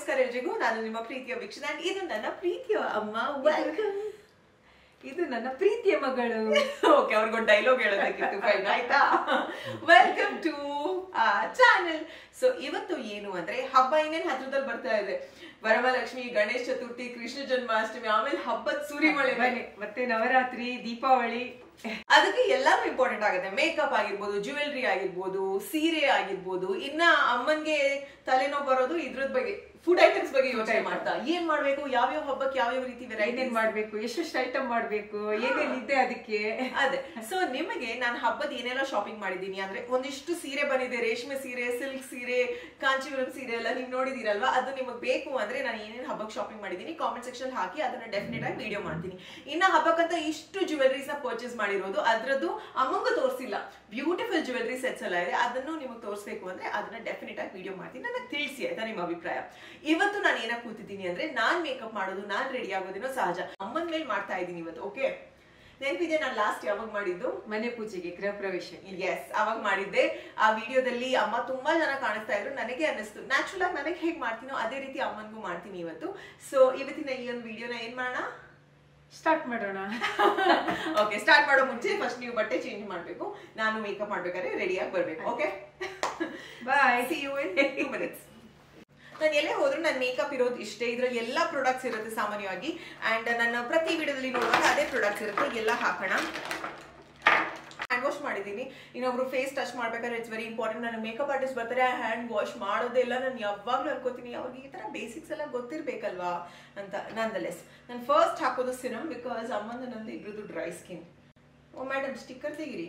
ನಮಸ್ಕಾರ ಎಲ್ರಿಗೂ ನಾನು ನಿಮ್ಮ ಪ್ರೀತಿಯ ವೀಕ್ಷಣ and ಇದು ನನ್ನ ಪ್ರೀತಿಯ ಅಮ್ಮ ವೆಲ್ಕಮ್ ಇದು ನನ್ನ ಪ್ರೀತಿಯ ಮಗಳು ಓಕೆ ಅವ್ರಿಗೊಂದು ಡೈಲಾಗ್ ಹೇಳೋದಕ್ಕಿತ್ತು ಫೈನ್ ಆಯ್ತಾ ವೆಲ್ಕಮ್ ಟು ಚಾನೆಲ್ ಸೊ ಇವತ್ತು ಏನು ಅಂದ್ರೆ ಹಬ್ಬ ಇನ್ನೇನ್ ಹತ್ರದಲ್ಲಿ ಬರ್ತಾ ಇದೆ ವರಮಹಾಲಕ್ಷ್ಮಿ ಗಣೇಶ ಚತುರ್ಥಿ ಕೃಷ್ಣ ಜನ್ಮಾಷ್ಟಮಿ ಆಮೇಲೆ ಹಬ್ಬದ ಸೂರಿಮಳೆ ಬನ್ನಿ ಬನ್ನಿ ಮತ್ತೆ ನವರಾತ್ರಿ ದೀಪಾವಳಿ ಅದಕ್ಕೆ ಎಲ್ಲಾನು ಇಂಪಾರ್ಟೆಂಟ್ ಆಗುತ್ತೆ ಮೇಕಪ್ ಆಗಿರ್ಬೋದು ಜ್ಯುವೆಲ್ರಿ ಆಗಿರ್ಬೋದು ಸೀರೆ ಆಗಿರ್ಬೋದು ಇನ್ನ ಅಮ್ಮನ್ಗೆ ತಲೆನೋವು ಬರೋದು ಇದ್ರದ್ ಬಗ್ಗೆ ಫುಡ್ ಐಟಮ್ಸ್ ಬಗ್ಗೆ ಯೋಚನೆ item. ಮಾಡ್ತಾ ಏನ್ ಮಾಡ್ಬೇಕು ಯಾವ್ಯಾವ ಹಬ್ಬಕ್ಕೆ ಯಾವ್ಯಾವ ರೀತಿ ವೆರೈಟಿ ಏನೇನ್ ಮಾಡ್ಬೇಕು ಎಷ್ಟೆಷ್ಟು ಐಟಮ್ ಮಾಡ್ಬೇಕು ಏನೇನ್ ಇದೆ ಅದಕ್ಕೆ ಅದೇ ಸೊ ನಿಮಗೆ ನಾನು ಹಬ್ಬದ ಏನೆಲ್ಲ ಶಾಪಿಂಗ್ ಮಾಡಿದ್ದೀನಿ ಅಂದ್ರೆ ಒಂದಿಷ್ಟು ಸೀರೆ ಬಂದಿದೆ ರೇಷ್ಮೆ ಸೀರೆ ಸಿಲ್ಕ್ ಸೀರೆ ಕಾಂಚೀಪುರಂ ಸೀರೆ ಎಲ್ಲ ನೀವು ನೋಡಿದಿರಲ್ವಾ ಅದು ನಿಮಗೆ ಬೇಕು ಅಂದ್ರೆ ನಾನು ಏನೇನು ಹಬ್ಬಕ್ಕೆ ಶಾಪಿಂಗ್ ಮಾಡಿದ್ದೀನಿ ಕಾಮೆಂಟ್ ಸೆಕ್ಷನ್ ಹಾಕಿ ಅದನ್ನ ಡೆಫಿನೆಟ್ ಆಗಿ ವಿಡಿಯೋ ಮಾಡ್ತೀನಿ ಇನ್ನ ಹಬ್ಬಕ್ಕಂತ ಇಷ್ಟು ಜುವೆಲ್ರೀಸ್ ನ ಪರ್ಚೇಸ್ ಮಾಡಿರೋದು ಅದ್ರದ್ದು ಅಮ್ಮಂಗ ತೋರಿಸಿಲ್ಲ ಬ್ಯೂಟಿಫುಲ್ ಜುವೆಲ್ರಿ ಸೆಟ್ಸ್ ಎಲ್ಲ ಇದೆ ಅದನ್ನು ನಿಮಗೆ ತೋರಿಸ್ಬೇಕು ಅಂದ್ರೆ ಅದನ್ನ ಡೆಫಿನೆಟ್ ಆಗಿ ವಿಡಿಯೋ ಮಾಡ್ತೀನಿ ನನಗೆ ತಿಳಿಸಿ ಆಯ್ತಾ ನಿಮ್ಮ ಅಭಿಪ್ರಾಯ ಇವತ್ತು ನಾನು ಏನಕ್ಕೆ ಕೂತಿದ್ದೀನಿ ಅಂದ್ರೆ ನಾನ್ ಮೇಕಪ್ ಮಾಡೋದು ನಾನ್ ರೆಡಿ ಆಗೋದೇನೋ ಸಹಜ ಅಮ್ಮನ ಮೇಲೆ ಮಾಡ್ತಾ ಇದ್ದೀನಿ ಇವತ್ತು ಓಕೆ ನೆನಪಿದೆ ನಾನು ಲಾಸ್ಟ್ ಯಾವಾಗ ಮಾಡಿದ್ದು ಮನೆ ಪೂಜೆಗೆ ಗೃಹ ಪ್ರವೇಶಕ್ಕೆ ಎಸ್ ಅವಾಗ ಮಾಡಿದ್ದೆ ಆ ವಿಡಿಯೋದಲ್ಲಿ ಅಮ್ಮ ತುಂಬಾ ಜನ ಕಾಣಿಸ್ತಾ ಇದ್ರು ನನಗೆ ಅನ್ನಿಸ್ತು ನ್ಯಾಚುರಲ್ ಆಗಿ ನನಗೆ ಹೇಗೆ ಮಾಡ್ತೀನೋ ಅದೇ ರೀತಿ ಅಮ್ಮನಿಗೂ ಮಾಡ್ತೀನಿ ಇವತ್ತು ಸೊ ಇವತ್ತಿನ ಈ ಒಂದು ವಿಡಿಯೋನ ಏನ್ ಮಾಡೋಣ ಸ್ಟಾರ್ಟ್ ಮಾಡೋಣ ಓಕೆ ಸ್ಟಾರ್ಟ್ ಮಾಡೋ ಮುಂಚೆ ಫಸ್ಟ್ ನೀವು ಬಟ್ಟೆ ಚೇಂಜ್ ಮಾಡ್ಬೇಕು ನಾನು ಮೇಕಪ್ ಮಾಡ್ಬೇಕಾದ್ರೆ ರೆಡಿಯಾಗಿ ಬರ್ಬೇಕು okay bye see you in two minutes ನಾನು ಎಲ್ಲೇ ಹೋದ್ರು ನನ್ನ ಮೇಕಪ್ ಇರೋದು ಇಷ್ಟೇ ಇದ್ರಲ್ಲಿ ಎಲ್ಲ ಪ್ರಾಡಕ್ಟ್ಸ್ ಇರುತ್ತೆ ಸಾಮಾನ್ಯವಾಗಿ ಅಂಡ್ ನನ್ನ ಪ್ರತಿ ವಿಡಿಯೋದಲ್ಲಿ ನೋಡುವಾಗ ಅದೇ ಪ್ರಾಡಕ್ಟ್ಸ್ ಇರುತ್ತೆ ಎಲ್ಲ ಹಾಕೋಣ ಹ್ಯಾಂಡ್ ವಾಶ್ ಮಾಡಿದ್ದೀನಿ ಇನ್ನೊಬ್ರು ಫೇಸ್ ಟಚ್ ಮಾಡ್ಬೇಕಾದ್ರೆ ಇಟ್ಸ್ ವೆರಿ ಇಂಪಾರ್ಟೆಂಟ್ ನನ್ನ ಮೇಕಪ್ ಆರ್ಟಿಸ್ಟ್ ಬರ್ತಾರೆ ಹ್ಯಾಂಡ್ ವಾಶ್ ಮಾಡೋದೆಲ್ಲ ನಾನು ಯಾವಾಗಲೂ ಅನ್ಕೋತೀನಿ ಅವ್ರಿಗೆ ಈ ಥರ ಬೇಸಿಕ್ಸ್ ಎಲ್ಲ ಗೊತ್ತಿರ್ಬೇಕಲ್ವಾ ಅಂತ ನಂದಲೆಸ್ ನಾನು ಫಸ್ಟ್ ಹಾಕೋದು ಸಿರಮ್ ಬಿಕಾಸ್ ಅಮ್ಮಂದು ನಂದು ಇಬ್ರದ್ದು dry skin oh madam sticker ತೆಗಿರಿ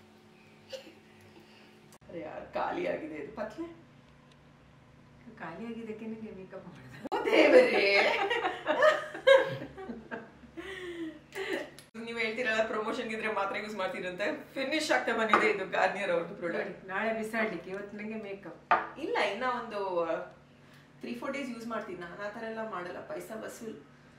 ಅರೆ ಯಾರ್ ಖಾಲಿ ಆಗಿದೆ ಇದು ಪತ್ಲೆ ಖಾಲಿ ಆಗಿದ್ದಕ್ಕೆ ಮೇಕಪ್ ಮಾಡೋದು ಓ ದೇವರೇ ನೀವು ಹೇಳ್ತೀರಲ್ಲ ಪ್ರಮೋಷನ್ ಇದ್ರೆ ಮಾತ್ರ ಯೂಸ್ ಮಾಡ್ತೀರಂತೆ ಫಿನಿಶ್ ಆಗ್ತಾ ಬಂದಿದೆ ಇದು ಗಾರ್ನಿಯರ್ ಅವ್ರದ್ದು ಪ್ರಾಡಕ್ಟ್ ನಾಳೆ ಬಿಸಾಡ್ಲಿಕ್ಕೆ ಇವತ್ತು ನಂಗೆ ಮೇಕಪ್ ಇಲ್ಲ ಇನ್ನ ಒಂದು ತ್ರೀ ಫೋರ್ ಡೇಸ್ ಯೂಸ್ ಮಾಡ್ತೀನಿ ನಾನು ಆ ಥರ ಎಲ್ಲ ಮಾಡಲ್ಲ ಪೈಸಾ ವಸೂಲ್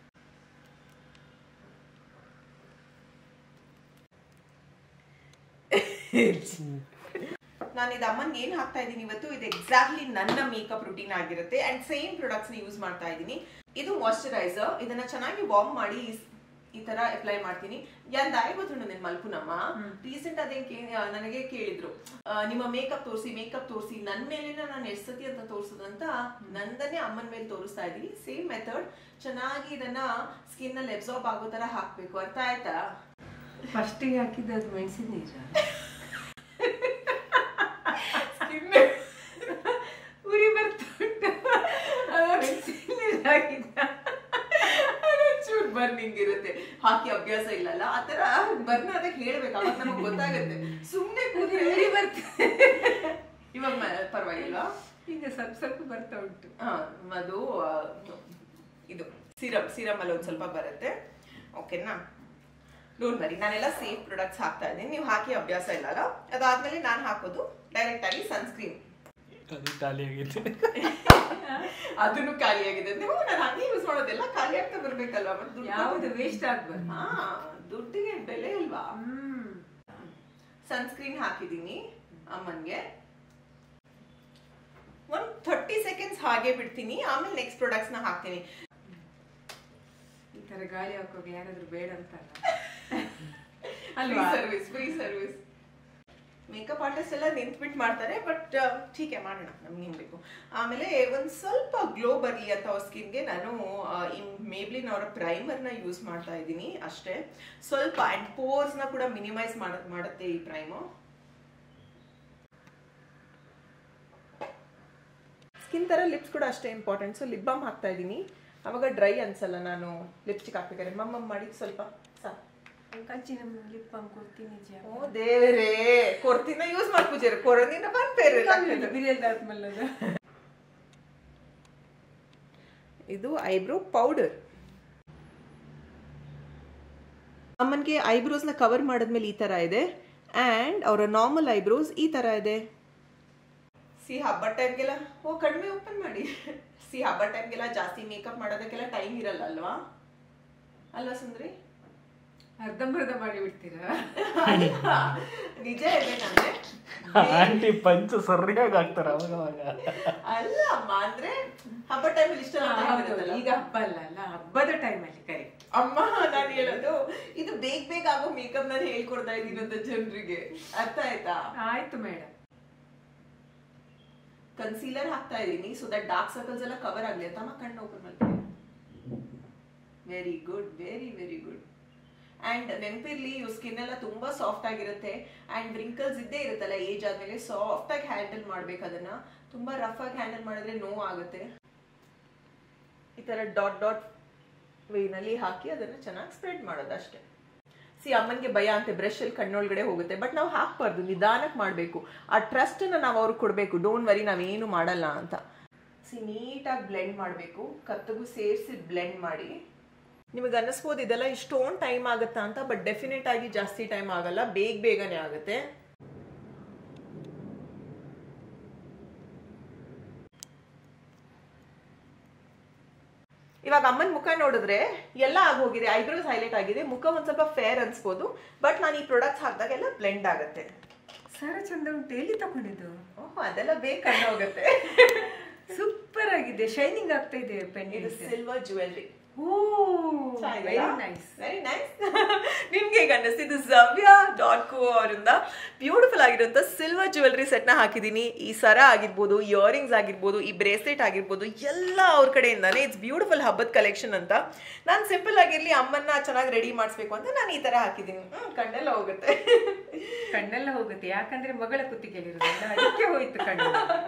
ನಾನು ಇದು ಅಮ್ಮನ್ಗೆ ಏನ್ ಹಾಕ್ತಾ ಇದ್ದೀನಿ ಇವತ್ತು ಇದು ಎಕ್ಸಾಕ್ಟ್ಲಿ ನನ್ನ ಮೇಕಪ್ ರುಟೀನ್ ಆಗಿರುತ್ತೆ ಅಂಡ್ ಸೇಮ್ ಪ್ರಾಡಕ್ಟ್ಸ್ ನ ಯೂಸ್ ಮಾಡ್ತಾ ಇದ್ದೀನಿ ಇದು ಮಾಯಶ್ಚರೈಸರ್ ಇದನ್ನ ಚೆನ್ನಾಗಿ ವಾರ್ಮ್ ಮಾಡಿ ಈ- ಈ ತರ ಅಪ್ಲೈ ಮಾಡ್ತೀನಿ ಯಾನ್ ದಾರಿ ಗೊತ್ತುಂಟು ನಿನ್ ಮಲ್ಪುನಮ್ಮ ರೀಸೆಂಟ್ ಅದೇ ನನಗೆ ಕೇಳಿದ್ರು ಆ, ನಿಮ್ಮ ಮೇಕಪ್ ತೋರಿಸಿ ಮೇಕಪ್ ತೋರಿಸಿ ನನ್ ಮೇಲಿನ ನಾನು ಎಷ್ಟು ಸತಿ ಅಂತ ತೋರಿಸೋದಂತ ನಂದನ್ನೇ ಅಮ್ಮನ ಮೇಲೆ ತೋರಿಸ್ತಾ ಇದ್ದೀನಿ ಸೇಮ್ ಮೆಥಡ್ ಚೆನ್ನಾಗಿ ಇದನ್ನ ಸ್ಕಿನ್ ನಲ್ಲಿ ಎಬ್ಸಾರ್ಬ್ ಆಗೋ ತರ ಹಾಕ್ಬೇಕು ಅರ್ಥ ಆಯ್ತಾ ಫಸ್ಟಿಗೆ ಹಾಕಿದ್ದು ಅದು ಮೆಣಸಿನ ನೀರ ಉರಿ ಬರ್ತಾ ಉಂಟು ಮೆಣಸಿನ ನೀರು ಹಾಕಿದ್ದ ಚೂರ್ ಬರ್ನಿಂಗ್ ಇರುತ್ತೆ ಹಾಕಿ ಅಭ್ಯಾಸ ಇಲ್ಲಲ್ಲ ಆತರ ಬರ್ನ ಅದಕ್ಕೆ ಹೇಳ್ಬೇಕು ಅವಾಗ ನಮಗೆ ಗೊತ್ತಾಗುತ್ತೆ ಸುಮ್ನೆ ಕೂತ್ರೆ ಉರಿ ಬರ್ತದೆ ಇವಾಗ ಮ- ಪರವಾಗಿಲ್ವಾ ಈಗ ಸ್ವಲ್ಪ ಸ್ವಲ್ಪ ಬರ್ತಾ ಉಂಟು ಹಾ ಅದು ಆ, ಇದು ಸಿರಮ್ ಸಿರಮ್ ಅಲ್ಲಿ ಒಂದ್ ಸ್ವಲ್ಪ ಬರುತ್ತೆ ಓಕೆನಾ ಡೋಂಟ್ ವರಿ ನಾನೆಲ್ಲ ಸೇಫ್ ಪ್ರಾಡಕ್ಟ್ಸ್ ಹಾಕ್ತಾ ಇದ್ದೀನಿ ನೀವು ಹಾಕಿ ಅಭ್ಯಾಸ ಇಲ್ಲಲ್ಲ ಅದಾದ್ಮೇಲೆ ನಾನು ಹಾಕೋದು ಡೈರೆಕ್ಟ್ ಆಗಿ ಸನ್ಸ್ಕ್ರೀನ್ ಅದು ಖಾಲಿ ಆಗಿತ್ತು ಅದನ್ನು ಖಾಲಿ ಆಗಿದೆ ನೀವು ನಾನು ಹಂಗೆ ಯೂಸ್ ಮಾಡೋದೆಲ್ಲ ಖಾಲಿ ಆಗ್ತಾ ಬರ್ಬೇಕಲ್ವಾ ಮತ್ತೆ ದುಡ್ಡು ಯಾವುದು ವೇಸ್ಟ್ ಆಗ್ಬಾರ್ದು ಹಾ ದುಡ್ಡಿಗೆ ಬೆಲೆ ಅಲ್ವಾ ಹ್ಮ್ ಸನ್ಸ್ಕ್ರೀನ್ ಹಾಕಿದೀನಿ ಅಮ್ಮನ್ಗೆ ಒಂದ್ ಥರ್ಟಿ ಸೆಕೆಂಡ್ಸ್ ಹಾಗೆ ಬಿಡ್ತೀನಿ ಆಮೇಲೆ ನೆಕ್ಸ್ಟ್ ಪ್ರಾಡಕ್ಟ್ಸ್ ನ ಹಾಕ್ತೀನಿ ಈ ತರ ಗಾಳಿ ಹಾಕೋಕೆ ಯಾರಾದ್ರೂ ಬೇಡ ಅಂತಲ್ಲ ಫ್ರೀ ಅಲ್ವಾ service free service makeup artist ಎಲ್ಲ ನಿಂತ್ಬಿಟ್ಟು ಮಾಡ್ತಾರೆ ಬಟ್ ಟೀಕೆ ಮಾಡೋಣ ನಮ್ಗೆ ಹೆಂಗ್ ಬೇಕು ಆಮೇಲೆ ಒಂದ್ ಸ್ವಲ್ಪ ಗ್ಲೋ ಬರಲಿ ಅಂತ ಅವ್ರ ಸ್ಕಿನ್ಗೆ ನಾನು ಮೇಬ್ಲಿನ್ ಅವರ ಪ್ರೈಮರ್ನ ಯೂಸ್ ಮಾಡ್ತಾ ಇದ್ದೀನಿ ಅಷ್ಟೇ ಸ್ವಲ್ಪ ಅಂಡ್ ಪೋರ್ಸ್ನ ಕೂಡ ಮಿನಿಮೈಸ್ ಮಾಡ ಮಾಡುತ್ತೆ ಈ ಪ್ರೈಮು ಸ್ಕಿನ್ ತರ ಲಿಪ್ಸ್ ಕೂಡ ಅಷ್ಟೇ ಇಂಪಾರ್ಟೆಂಟ್ ಸೊ ಲಿಪ್ ಬಾಮ್ ಹಾಕ್ತಾ ಇದ್ದೀನಿ ಅವಾಗ ಡ್ರೈ ಅನ್ಸಲ್ಲ ನಾನು ಲಿಪ್ಸ್ಟಿಕ್ ಹಾಕ್ಬೇಕಾದ್ರೆ ಮಮ್ಮ ಮಾಡಿ ಸ್ವಲ್ಪ ಸಾಕು ಕಂಚಿ ನಮ್ಮ ಲಿಪ್ ಬಾಮ್ ಕೊಡ್ತೀನಿ ಜಾ ಓ ದೇವರೇ ಕೊರ್ತಿನ ಯೂಸ್ ಮಾಡ್ಪೂಜಾರ ಕೊರದಿನ ಬರ್ಬೇರೆ ಬಿರಿಯಲ್ದಾದ್ಮೇಲೆ ಅದು ಇದು ಐಬ್ರೋ ಪೌಡರ್ ಅಮ್ಮನ್ಗೆ ಐಬ್ರೋಸ್ ನ ಕವರ್ ಮಾಡಿದ್ಮೇಲೆ ಈ ತರ ಇದೆ ಅಂಡ್ ಅವರ ನಾರ್ಮಲ್ ಐಬ್ರೋಸ್ ಈ ತರ ಇದೆ ಸಿ ಹಬ್ಬ ಟೈಮ್ಗೆಲ್ಲ ಓ ಕಡಿಮೆ ಓಪನ್ ಮಾಡಿ ಸಿ ಹಬ್ಬ ಟೈಮ್ಗೆಲ್ಲ ಜಾಸ್ತಿ ಮೇಕಪ್ ಮಾಡೋದಕ್ಕೆಲ್ಲ ಟೈಮ್ ಇರಲ್ಲ ಅಲ್ವಾ ಅಲ್ವಾ ಸುಂದ್ರಿ ಅರ್ಧಂಬರ್ಧ ಮಾಡಿ ಬಿಡ್ತೀರಾ ನಿಜ ಹೇಳ್ಬೇಕಂದ್ರೆ ಆಂಟಿ ಪಂಚ್ ಸರಿಯಾಗಿ ಹಾಕ್ತಾರೆ ಅವಾಗ ಅವಾಗ ಅಲ್ಲ ಅಮ್ಮ ಅಂದ್ರೆ ಹಬ್ಬ ಟೈಮಲ್ಲಿ ಇಷ್ಟ ಹಾ, ಹೌದು. ಈಗ ಹಬ್ಬ ಅಲ್ಲ ಅಲ್ಲ ಹಬ್ಬದ ಟೈಮಲ್ಲಿ ಕರೆಕ್ಟ್ ಅಮ್ಮ ನಾನು ಹೇಳೋದು ಇದು ಬೇಗ ಬೇಗ ಆಗೋ ಮೇಕಪ್ ನಾನು ಹೇಳ್ಕೊಡ್ತಾ ಇದ್ದೀನಿ ಅಂತ ಜನರಿಗೆ ಅರ್ಥ ಆಯ್ತಾ ಆಯ್ತು ಮೇಡಮ್ ಕನ್ಸೀಲರ್ ಹಾಕ್ತಾ ಇದೀನಿ ಸೊ ದಟ್ ಡಾರ್ಕ್ ಸರ್ಕಲ್ಸ್ ಎಲ್ಲ ಕವರ್ ಆಗ್ಲಿ ಅಂತ ಅಮ್ಮ ಕಣ್ಣು ಓಪನ್ ಮಾಡ್ತೀನಿ very good very very good and ನೆನಪಿರ್ಲಿ ಇವ್ ಸ್ಕಿನ್ ಎಲ್ಲ ತುಂಬಾ ಸಾಫ್ಟ್ ಆಗಿರುತ್ತೆ ಅಂಡ್ ರಿಂಕಲ್ಸ್ ಇದ್ದೇ ಇರುತ್ತಲ್ಲ ಏಜ್ ಆದ್ಮೇಲೆ ಸಾಫ್ಟ್ ಆಗಿ ಹ್ಯಾಂಡಲ್ ಮಾಡ್ಬೇಕು ಅದನ್ನ ತುಂಬಾ ರಫ್ ಆಗಿ ಹ್ಯಾಂಡಲ್ ಮಾಡಿದ್ರೆ ನೋವು ಆಗುತ್ತೆ ಈ ತರ ಡಾಟ್ ಡಾಟ್ ವೇನಲ್ಲಿ ಹಾಕಿ ಅದನ್ನ ಚೆನ್ನಾಗಿ ಸ್ಪ್ರೆಡ್ ಮಾಡೋದು ಅಷ್ಟೇ ಸಿ ಅಮ್ಮನಿಗೆ ಭಯ ಅಂತೆ ಬ್ರಷ್ ಅಲ್ಲಿ ಕಣ್ಣೊಳಗಡೆ ಹೋಗುತ್ತೆ ಬಟ್ ನಾವು ಹಾಕ್ಬಾರ್ದು ನಿಧಾನಕ್ಕೆ ಮಾಡಬೇಕು ಆ ಟ್ರಸ್ಟ್ ನಾವು ಅವ್ರಿಗೆ ಕೊಡಬೇಕು ಡೋಂಟ್ ವರಿ ನಾವೇನು ಮಾಡಲ್ಲ ಅಂತ ಸಿ ನೀಟಾಗಿ ಬ್ಲೆಂಡ್ ಮಾಡಬೇಕು ಕತ್ತಗೂ ಸೇರಿಸಿ ಬ್ಲೆಂಡ್ ಮಾಡಿ ನಿಮಗೆ ಅನ್ನಿಸ್ಬೋದು ಇದೆಲ್ಲ ಇಷ್ಟೊಂದು ಟೈಮ್ ಆಗುತ್ತಾ ಅಂತ ಬಟ್ ಡೆಫಿನೆಟ್ ಆಗಿ ಜಾಸ್ತಿ ಟೈಮ್ ಆಗಲ್ಲ ಬೇಗ ಬೇಗನೆ ಆಗುತ್ತೆ ಇವಾಗ ಅಮ್ಮನ ಮುಖ ನೋಡಿದ್ರೆ ಎಲ್ಲ ಆಗೋಗಿದೆ ಐಬ್ರೋಸ್ ಹೈಲೈಟ್ ಆಗಿದೆ ಮುಖ ಒಂದ್ ಸ್ವಲ್ಪ ಫೇರ್ ಅನ್ಸ್ಬೋದು ಬಟ್ ನಾನು ಈ ಪ್ರಾಡಕ್ಟ್ಸ್ ಹಾಕಿದಾಗ ಎಲ್ಲ ಬ್ಲೆಂಡ್ ಆಗುತ್ತೆ ಸಾರ ಚಂದ ಉಂಟು ಎಲ್ಲಿ ತಗೊಂಡಿದ್ದು ಓಹ್ ಅದೆಲ್ಲ ಬೇಗ ಹೋಗುತ್ತೆ ಸೂಪರ್ ಆಗಿದೆ ಶೈನಿಂಗ್ ಆಗ್ತಾ ಇದೆ ಪೆನ್ ಇದು silver jewellery oh very nice very nice ನಿಮ್ಗೆ ಹೇಗೆ ಅನ್ನಿಸ್ತು ಇದು ಜವ್ಯ ಡಾಟ್ ಕೋ ಅವರಿಂದ ಬ್ಯೂಟಿಫುಲ್ ಆಗಿರುವಂತ ಸಿಲ್ವರ್ ಜ್ಯುವೆಲ್ರಿ ಸೆಟ್ ನ ಹಾಕಿದೀನಿ ಈ ಸರ ಆಗಿರ್ಬೋದು ಇಯರಿಂಗ್ಸ್ ಆಗಿರ್ಬೋದು ಈ ಬ್ರೇಸ್ಲೆಟ್ ಆಗಿರ್ಬೋದು ಎಲ್ಲ ಅವ್ರ ಕಡೆಯಿಂದಾನೆ ಇಟ್ಸ್ ಬ್ಯೂಟಿಫುಲ್ ಹಬ್ಬದ ಕಲೆಕ್ಷನ್ ಅಂತ ನಾನು ಸಿಂಪಲ್ ಆಗಿರ್ಲಿ ಅಮ್ಮನ್ನ ಚೆನ್ನಾಗಿ ರೆಡಿ ಮಾಡಿಸ್ಬೇಕು ಅಂತ ನಾನು ಈ ತರ ಹಾಕಿದೀನಿ ಹ್ಮ್ ಕಣ್ಣೆಲ್ಲ ಹೋಗುತ್ತೆ ಕಣ್ಣೆಲ್ಲ ಹೋಗುತ್ತೆ ಯಾಕಂದ್ರೆ ಮಗಳ ಕುತ್ತಿಗೆಲಿರೋದಲ್ಲ ಅದಕ್ಕೆ ಹೋಯ್ತು ಕಣ್ಣು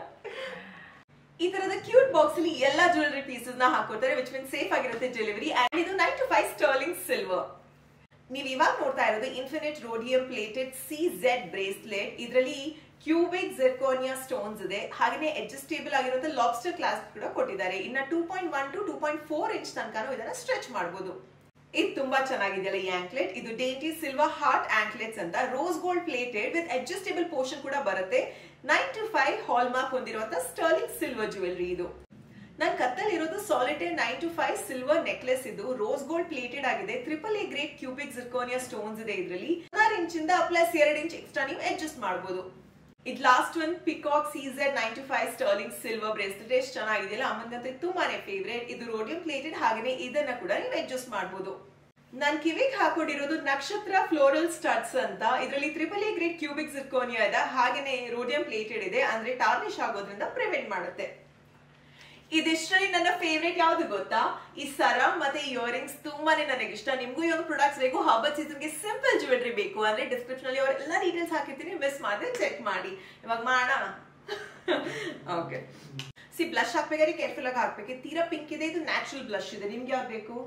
ಈ ತರದ ಕ್ಯೂಟ್ ಬಾಕ್ಸ್ ಅಲ್ಲಿ ಎಲ್ಲಾ ಜ್ಯುವೆಲರಿ ಪೀಸಸ್ ನ ಹಾಕೋತಾರೆ ವಿಚ್ ಮೀನ್ ಸೇಫ್ ಆಗಿರುತ್ತೆ ಡೆಲಿವರಿ ಅಂಡ್ ಇದು nine two five sterling silver ನೀವು ಇವಾಗ ನೋಡ್ತಾ ಇರೋದು infinite rhodium plated C Z bracelet ಇದರಲ್ಲಿ ಕ್ಯೂಬಿಕ್ ಜೆರ್ಕೋನಿಯಾ ಸ್ಟೋನ್ಸ್ ಇದೆ ಹಾಗೆ ಅಡ್ಜಸ್ಟೇಬಲ್ ಆಗಿರುವಂತ ಲಾಬ್ಸ್ಟರ್ ಕ್ಲಾಸ್ ಕೂಡ ಕೊಟ್ಟಿದ್ದಾರೆ ಇನ್ನ two point one to two point four inch ತನಕ ಇದನ್ನ ಸ್ಟ್ರೆಚ್ ಮಾಡಬಹುದು ಇದು ತುಂಬಾ ಚೆನ್ನಾಗಿದೆಯಲ್ಲ ಈ ಆಂಕ್ಲೆಟ್ ಇದು ಡೇಟಿ ಸಿಲ್ವರ್ ಹಾರ್ಟ್ ಆಂಕ್ಲೆಟ್ಸ್ ಅಂತ rose gold plated with adjustable portion ಕೂಡ ಬರುತ್ತೆ nine two five hallmark ಹೊಂದಿರುವಂತ ಸ್ಟರ್ಲಿಂಗ್ ಸಿಲ್ವರ್ ಜ್ಯುವೆಲ್ರಿ ಇದು ನನ್ ಕತ್ತಲ್ಲಿರೋದು solitaire nine two five silver necklace ಇದು ರೋಸ್ ಗೋಲ್ಡ್ ಪ್ಲೇಟೆಡ್ ಆಗಿದೆ triple A grade cubic zirconia stones ಇದೆ ಇದರಲ್ಲಿ ಹದಿನಾರು ಇಂಚಿಂದ ಪ್ಲಸ್ ಎರಡು ಇಂಚ್ ಎಕ್ಸ್ಟ್ರಾ ನೀವು ಅಡ್ಜಸ್ಟ್ ಮಾಡಬಹುದು ಇದು ಲಾಸ್ಟ್ ಒನ್ ಪಿಕಾಕ್ ಸೀಸರ್ nine two five sterling silver bracelet ಎಷ್ಟು ಚೆನ್ನಾಗಿದೆಯಲ್ಲ ಅಮ್ಮಂಗಂತೂ ತುಂಬಾನೇ ಫೇವ್ರೇಟ್ ಇದು ರೋಡಿಯಂ ಪ್ಲೇಟೆಡ್ ಹಾಗೆ ಇದನ್ನ ಕೂಡ ನೀವು ಅಡ್ಜಸ್ಟ್ ಮಾಡಬಹುದು ನಾನ್ ಕಿವಿಗೆ ಹಾಕೊಂಡಿರೋದು ನಕ್ಷತ್ರ ಫ್ಲೋರಲ್ ಸ್ಟಡ್ಸ್ ಅಂತ ಇದರಲ್ಲಿ triple A grade cubic zirconia ಇದೆ ಹಾಗೇನೆ ರೋಡಿಯಂ ಪ್ಲೇಟೆಡ್ ಇದೆ ಅಂದ್ರೆ ಟಾರ್ನಿಶ್ ಆಗೋದ್ರಿಂದ ಪ್ರಿವೆಂಟ್ ಮಾಡುತ್ತೆ ಇದಿಷ್ಟರಲ್ಲಿ ನನ್ನ ಫೇವ್ರೇಟ್ ಯಾವ್ದು ಗೊತ್ತಾ ಈ ಸರ ಮತ್ತೆ ಇಯರಿಂಗ್ಸ್ ತುಂಬಾನೇ ನನಗೆ ಇಷ್ಟ ನಿಮ್ಗೂ ಈ ಒಂದು ಪ್ರಾಡಕ್ಟ್ಸ್ ಬೇಕು ಹಬ್ಬದ ಸೀಸನ್ಗೆ ಸಿಂಪಲ್ ಜ್ಯುವೆಲ್ರಿ ಬೇಕು ಅಂದ್ರೆ ಡಿಸ್ಕ್ರಿಪ್ಷನ್ ಅಲ್ಲಿ ಅವರೆಲ್ಲ ಡೀಟೇಲ್ಸ್ ಹಾಕಿರ್ತೀನಿ ಮಿಸ್ ಮಾಡಿದ್ರೆ ಚೆಕ್ ಮಾಡಿ ಇವಾಗ ಮಾಡೋಣ ಓಕೆ ಸಿ ಬ್ಲಶ್ ಹಾಕ್ಬೇಕಾದ್ರೆ ಕೇರ್ಫುಲ್ ಆಗಿ ಹಾಕ್ಬೇಕು ತೀರಾ ಪಿಂಕ್ ಇದೆ ಇದು ನ್ಯಾಚುರಲ್ ಬ್ಲಶ್ ಇದೆ ನಿಮ್ಗೆ ಯಾವ್ದು ಬೇಕು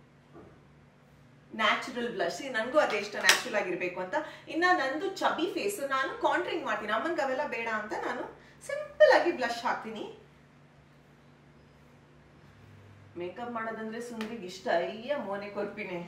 ನ್ಯಾಚುರಲ್ ಬ್ಲಶ್ ನನಗೂ ಅದೇ ಇಷ್ಟ ನ್ಯಾಚುರಲ್ ಆಗಿರ್ಬೇಕು ಅಂತ ಇನ್ನ ನಂದು ಚಬಿ ಫೇಸ್ ನಾನು ಕಾಂಟ್ರಿಂಗ್ ಮಾಡ್ತೀನಿ ಅಮ್ಮನ್ಗೆ ಅವೆಲ್ಲ ಬೇಡ ಅಂತ ನಾನು ಸಿಂಪಲ್ ಆಗಿ ಬ್ಲಶ್ ಹಾಕ್ತೀನಿ ಮೇಕಪ್ ಮಾಡೋದಂದ್ರೆ ಸುಂದ್ರಿಗೆ ಇಷ್ಟ ಅಯ್ಯ ಮೋನೆ ಕೊರ್ಪಿನೇ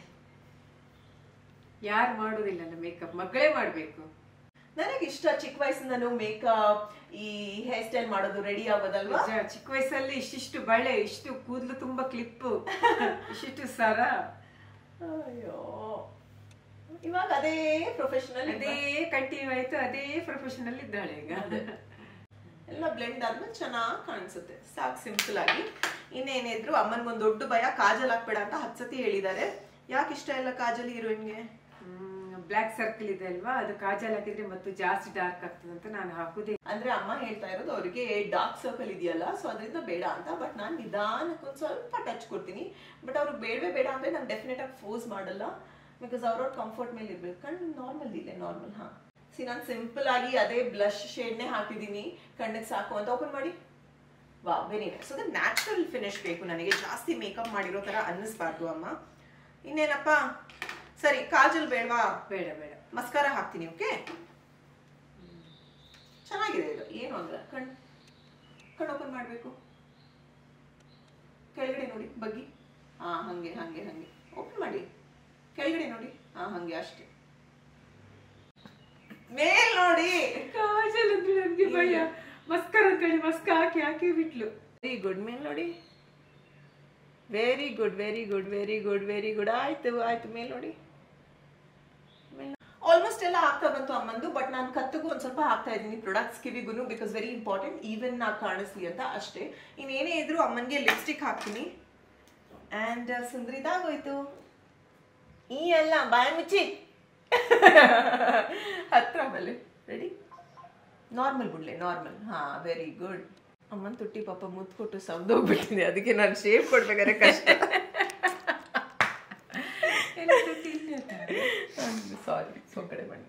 ಯಾರು ಮಾಡೋದಿಲ್ಲಲ್ಲ ಮೇಕಪ್ ಮಗಳೇ ಮಾಡ್ಬೇಕು ನನಗೆ ಇಷ್ಟ ಚಿಕ್ಕ ವಯಸ್ಸಿಂದನೂ ಮೇಕಪ್ ಈ ಹೇರ್ ಸ್ಟೈಲ್ ಮಾಡೋದು ರೆಡಿ ಆಗೋದಲ್ವಾ ನಿಜ, ಚಿಕ್ಕ ವಯಸ್ಸಲ್ಲಿ ಇಷ್ಟಿಷ್ಟು ಬಳೆ ಇಷ್ಟು ಕೂದಲು ತುಂಬಾ ಕ್ಲಿಪ್ಪು ಇಷ್ಟಿಷ್ಟು ಸರ ಅಯ್ಯೋ ಇವಾಗ ಅದೇ ಪ್ರೊಫೆಷನಲ್ ಅದೇ ಕಂಟಿನ್ಯೂ ಆಯ್ತು ಅದೇ ಪ್ರೊಫೆಷನಲ್ ಇದ್ದಾಳೆ ಈಗ ಎಲ್ಲ ಬ್ಲೆಂಡ್ ಆದ್ಮೇಲೆ ಚೆನ್ನಾಗಿ ಕಾಣಿಸುತ್ತೆ ಸಾಕು ಸಿಂಪಲ್ ಆಗಿ ಇನ್ನೇನಿದ್ರು ಅಮ್ಮನ್ಗೊಂದು ದೊಡ್ಡ ಭಯ ಕಾಜಲ್ ಹಾಕ್ಬೇಡ ಅಂತ ಹತ್ತು ಸತಿ ಹೇಳಿದ್ದಾರೆ ಯಾಕೆ ಇಷ್ಟ ಇಲ್ಲ ಕಾಜಲ್ ಹೀರೋಯಿನ್ಗೆ ಬ್ಲ್ಯಾಕ್ ಸರ್ಕಲ್ ಇದೆ ಅಲ್ವಾ ಅದು ಕಾಜಲ್ ಹಾಕಿದ್ರೆ ಮತ್ತು ಜಾಸ್ತಿ ಡಾರ್ಕ್ ಆಗ್ತದೆ ಅಂತ ನಾನು ಹಾಕುದೇ ಅಂದ್ರೆ ಅಮ್ಮ ಹೇಳ್ತಾ ಇರೋದು ಅವರಿಗೆ ಡಾರ್ಕ್ ಸರ್ಕಲ್ ಇದೆಯಲ್ಲ ಸೊ ಅದರಿಂದ ಬೇಡ ಅಂತ ಬಟ್ ನಾನು ನಿಧಾನಕ್ಕೆ ಒಂದು ಸ್ವಲ್ಪ ಟಚ್ ಕೊಡ್ತೀನಿ ಬಟ್ ಅವ್ರಿಗೆ ಬೇಡವೇ ಬೇಡ ಅಂದ್ರೆ ನಾನು ಡೆಫಿನೆಟ್ ಆಗಿ ಫೋರ್ಸ್ ಮಾಡಲ್ಲ ಬಿಕಾಸ್ ಅವ್ರವ್ರ ಕಂಫರ್ಟ್ ಮೇಲೆ ಇರ್ಬೇಕು ಕಣ್ಣು ನಾರ್ಮಲ್ ಇದೆ ನಾರ್ಮಲ್ ಹಾ ಸಿ ನಾನು ಸಿಂಪಲ್ ಆಗಿ ಅದೇ ಬ್ಲಶ್ ಶೇಡ್ನೇ ಹಾಕಿದ್ದೀನಿ ಕಣ್ಣಿಗೆ ಸಾಕು ಅಂತ ಓಪನ್ ಮಾಡಿ ವಾ ವೆರಿ ನೈಸ್ ಅದು ನ್ಯಾಚುರಲ್ ಫಿನಿಶ್ ಬೇಕು ನನಗೆ ಜಾಸ್ತಿ ಮೇಕಪ್ ಮಾಡಿರೋ ತರ ಅನ್ನಿಸ್ಬಾರ್ದು ಅಮ್ಮ ಇನ್ನೇನಪ್ಪ ಸರಿ ಕಾಜಲ್ ಬೇಡವಾ ಬೇಡ ಬೇಡ ಮಸ್ಕಾರ ಹಾಕ್ತೀನಿ ಓಕೆ ಚೆನ್ನಾಗಿದೆ ಇದು ಏನು ಅಂದ್ರೆ ಕಣ್ ಕಣ್ ಓಪನ್ ಮಾಡಬೇಕು ಕೆಳಗಡೆ ನೋಡಿ ಬಗ್ಗಿ ಹಾ ಹಂಗೆ ಹಂಗೆ ಹಂಗೆ ಓಪನ್ ಮಾಡಿ ಕೆಳಗಡೆ ನೋಡಿ ಹಾ ಹಂಗೆ ಅಷ್ಟೇ ಮೇಲ್ ನೋಡಿ ಕಾಜಲ್ ಅಂದ್ರೆ ನನ್ಗೆ ಭಯ ಮಸ್ಕರ್ ಅಂತೇಳಿ ಮಸ್ಕ ಹಾಕಿ ಹಾಕಿ ಬಿಟ್ಲು ವೆರಿ ಗುಡ್ ಮೇಲ್ ನೋಡಿ very good very good very good very good ಆಯ್ತು ಆಯ್ತು ಮೇಲ್ ನೋಡಿ ಆಲ್ಮೋಸ್ಟ್ ಎಲ್ಲ ಆಗ್ತಾ ಬಂತು ಅಮ್ಮಂದು ಬಟ್ ನಾನು ಕತ್ತಿಗೂ ಒಂದ್ ಸ್ವಲ್ಪ ಹಾಕ್ತಾ ಇದ್ದೀನಿ ಪ್ರಾಡಕ್ಟ್ಸ್ ಕಿವಿಗೂ ಬಿಕಾಸ್ ವೆರಿ ಇಂಪಾರ್ಟೆಂಟ್ ಈವನ್ ನಾ ಕಾಣಿಸ್ಲಿ ಅಂತ ಅಷ್ಟೇ ಇನ್ನೇನೇ ಇದ್ರು ಅಮ್ಮನಿಗೆ ಲಿಪ್ಸ್ಟಿಕ್ ಹಾಕ್ತೀನಿ ಆ್ಯಂಡ್ ಸುಂದ್ರಿದಾಗೋಯ್ತು ಈ ಅಲ್ಲ ಬಾಯ್ ಮುಚ್ಚಿ ಹತ್ರ ಆಮೇಲೆ ರೆಡಿ ನಾರ್ಮಲ್ ಬಿಡ್ಲೆ ನಾರ್ಮಲ್ ಹಾ ವೆರಿ ಗುಡ್ ಅಮ್ಮನ್ ತುಟ್ಟಿ ಪಾಪ ಮುತ್ತು ಕೊಟ್ಟು ಸವ್ದೋಗ್ಬಿಟ್ಟಿದೆ ಅದಕ್ಕೆ ನಾನು ಶೇಪ್ ಕೊಡ್ಬೇಕಾದ್ರೆ ಕಷ್ಟ ಸಾರಿ ಸೊ ಕಡೆ ಮಾಡಿ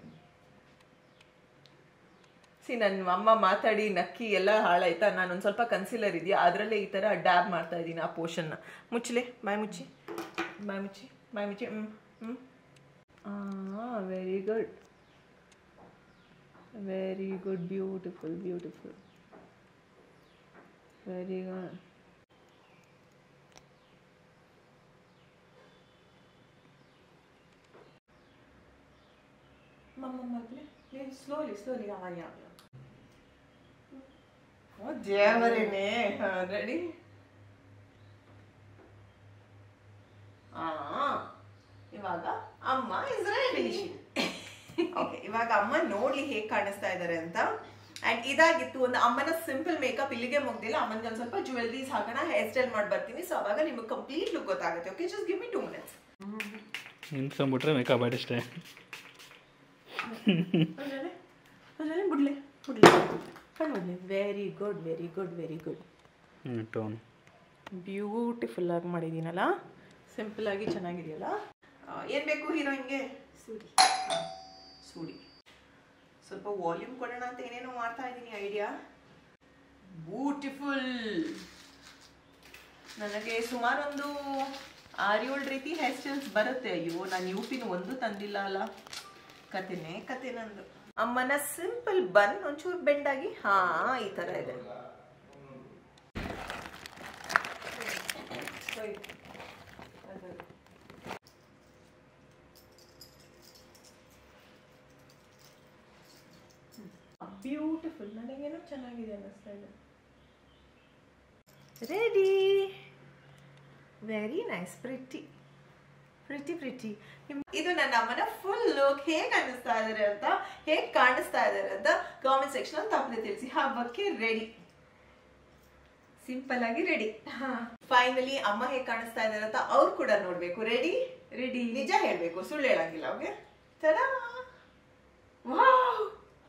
ಸಿ ನನ್ನ ಅಮ್ಮ ಮಾತಾಡಿ ನಕ್ಕಿ ಎಲ್ಲ ಹಾಳಾಯ್ತಾ ನಾನೊಂದು ಸ್ವಲ್ಪ ಕನ್ಸಿಲರ್ ಇದೆಯಾ ಅದರಲ್ಲೇ ಈ ಥರ ಡ್ಯಾಬ್ ಮಾಡ್ತಾ ಇದ್ದೀನಿ ಆ ಪೋರ್ಷನ್ನ ಮುಚ್ಚಲೆ ಬಾಯ್ ಮುಚ್ಚಿ ಬಾಯ್ ಮುಚ್ಚಿ ಬಾಯ್ ಮುಚ್ಚಿ ಹ್ಞೂ ಹ್ಞೂ ಹಾಂ very good very good beautiful beautiful very good ಮಮ್ಮ ಮಗಳೇ ನೀನು ಸ್ಲೋಲಿ ಸ್ಲೋಲಿ ಯಾವ ಯಾವ ಓ ದೇವರೇನೆ ರೆಡಿ ಆ ಇವಾಗ ಅಮ್ಮ ಇಸ್ ರೆಡಿ ಓಕೆ ಇವಾಗ ಅಮ್ಮ ನೋಡ್ಲಿ ಹೇಗ್ ಕಾಣಿಸ್ತಾ ಇದಾರೆ ಅಂತ ಅಂಡ್ ಇದಾಗಿತ್ತು ಒಂದು ಅಮ್ಮನ ಸಿಂಪಲ್ ಮೇಕಪ್ ಇಲ್ಲಿಗೆ ಮುಗ್ದಿಲ್ಲ ಅಮ್ಮನಿಗೆ ಒಂದ್ ಸ್ವಲ್ಪ ಜ್ಯುವೆಲ್ರೀಸ್ ಹಾಕೋಣ ಹೇರ್ ಸ್ಟೈಲ್ ಮಾಡಿ ಬರ್ತೀನಿ ಸೊ ಅವಾಗ ನಿಮ್ಗೆ ಕಂಪ್ಲೀಟ್ ಲುಕ್ ಗೊತ್ತಾಗುತ್ತೆ okay just give me two minutes ನಿನ್ಸ್ಕೊಂಬಿಟ್ರೆ ಮೇಕಪ್ ಅಷ್ಟೇ ಬಿಡ್ಲೆ ಬಿಡ್ಲೆ ಕಣ್ಣು ಬಿಡ್ಲಿ very good very good very good ಹ್ಞೂ ಟೋನ್ ಬ್ಯೂಟಿಫುಲ್ ಆಗಿ ಮಾಡಿದ್ದೀನಲ್ಲ ಸಿಂಪಲ್ ಆಗಿ ಚೆನ್ನಾಗಿದೆಯಲ್ಲ ಏನು ಬೇಕು ಹೀರೋಯಿನ್ಗೆ ಸೂಡಿ ಸೂಡಿ ಸ್ವಲ್ಪ ವಾಲ್ಯೂಮ್ ಕೊಡೋಣ ಅಂತ ಏನೇನೋ ಮಾಡ್ತಾ ಇದ್ದೀನಿ ಐಡಿಯಾ ಬ್ಯೂಟಿಫುಲ್ ನನಗೆ ಸುಮಾರು ಒಂದು ಆರು ಏಳು ರೀತಿ ಹೇರ್ ಸ್ಟೈಲ್ಸ್ ಬರುತ್ತೆ ಅಯ್ಯೋ ನಾನು ಯು ಪಿನ ಒಂದು ತಂದಿಲ್ಲ ಅಲ್ಲ ಕತೆನೆ ಕತೆ ನಂದು ಅಮ್ಮನ ಸಿಂಪಲ್ ಬನ್ ಒಂಚೂರು ಬೆಂಡಾಗಿ ಹಾ ಈ ತರ ಇದೆ ಬ್ಯೂಟಿಫುಲ್ ನನಗೇನೋ ಚೆನ್ನಾಗಿದೆ ಅನ್ನಿಸ್ತಾ ಇದೆ ready very nice pretty pretty pretty ಇದು ನನ್ನ ಅಮ್ಮನ ಫುಲ್ ಲುಕ್ ಹೇಗೆ ಅನ್ನಿಸ್ತಾ ಇದಾರೆ ಅಂತ ಹೇಗೆ ಕಾಣಿಸ್ತಾ ಇದಾರೆ ಅಂತ ಕಾಮೆಂಟ್ ಸೆಕ್ಷನ್ ಅಲ್ಲಿ ತಪ್ಪದೆ ತಿಳಿಸಿ ಹಬ್ಬಕ್ಕೆ ರೆಡಿ ಸಿಂಪಲ್ ಆಗಿ ರೆಡಿ ಫೈನಲಿ ಅಮ್ಮ ಹೇಗೆ ಕಾಣಿಸ್ತಾ ಇದಾರೆ ಅಂತ ಅವ್ರು ಕೂಡ ನೋಡ್ಬೇಕು ರೆಡಿ ರೆಡಿ ನಿಜ ಹೇಳ್ಬೇಕು ಸುಳ್ಳು ಹೇಳಂಗಿಲ್ಲ ಓಕೆ ತಡಾ ವಾವ್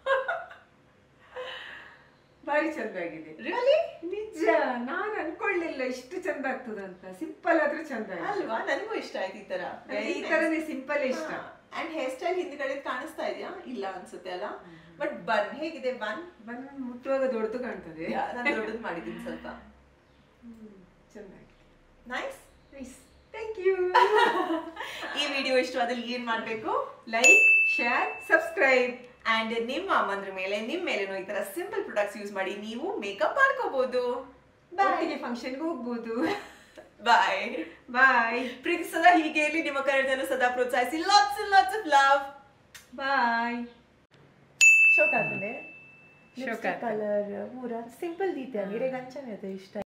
ಬಾರಿ ಚಂದ ಆಗಿದೆ ರಿಯಲಿ ನಿಜ ನಾನ್ ಅನ್ಕೊಳ್ಳಿಲ್ಲ ಇಷ್ಟು ಚಂದ ಆಗ್ತದಂತ ಸಿಂಪಲ್ ಆದ್ರೂ ಚಂದ ಆಗಿದೆ. ಅಲ್ವಾ ನನಗೂ ಇಷ್ಟ ಆಯ್ತು ಈ ತರ ನನಗೆ ಈ ತರನೇ ಸಿಂಪಲ್ ಇಷ್ಟ ಅಂಡ್ ಹೇರ್ ಸ್ಟೈಲ್ ಹಿಂದ್ಗಡೆ ಕಾಣಿಸ್ತಾ ಇದೆಯಾ ಇಲ್ಲ ಅನ್ಸುತ್ತೆ ಅಲ್ಲ ಬಟ್ ಬನ್ ಹೇಗಿದೆ ಬನ್ ಬಂದ್ ಮುಟ್ಟುವಾಗ ದೊಡ್ಡದು ಕಾಣ್ತದೆ ನಾನು ದೊಡ್ಡದು ಮಾಡಿದ್ದೀನಿ ಸ್ವಲ್ಪ ಚೆನ್ನಾಗಿದೆ ನೈಸ್ ಥ್ಯಾಂಕ್ ಯು ಈ ವಿಡಿಯೋ ಇಷ್ಟವಾದಲ್ಲಿ ಏನ್ ಮಾಡ್ಬೇಕು ಲೈಕ್ ಶೇರ್ ಸಬ್ಸ್ಕ್ರೈಬ್ ಅಂಡ್ ನಿಮ್ಮ ಅಮ್ಮಂದ್ರ ಮೇಲೆ ನಿಮ್ ಮೇಲೇನೋ ಈ ತರ ಸಿಂಪಲ್ ಪ್ರಾಡಕ್ಟ್ಸ್ ಯೂಸ್ ಮಾಡಿ ನೀವು ಮೇಕಪ್ ಮಾಡ್ಕೋಬಹುದು ಒಟ್ಟಿಗೆ ಫಂಕ್ಷನ್ಗೆ ಹೋಗ್ಬೋದು ಬಾಯ್ ಬಾಯ್ ಪ್ರೀತಿ ಸದಾ ಹೀಗೆ ಇರ್ಲಿ ನಿಮ್ಮ ಕನ್ನಡವನ್ನು ಸದಾ ಪ್ರೋತ್ಸಾಹಿಸಿ lots lots of love bye ಶೋಕಾದ್ರೆ ಶೋಕಾಗ್ತದೆ. ಕಲರ್ ಮೂರ ಸಿಂಪಲ್ ದೀತೆ ಅಂದ್ರೆ ಗಂಚನೆ ಅದು ಇಷ್ಟ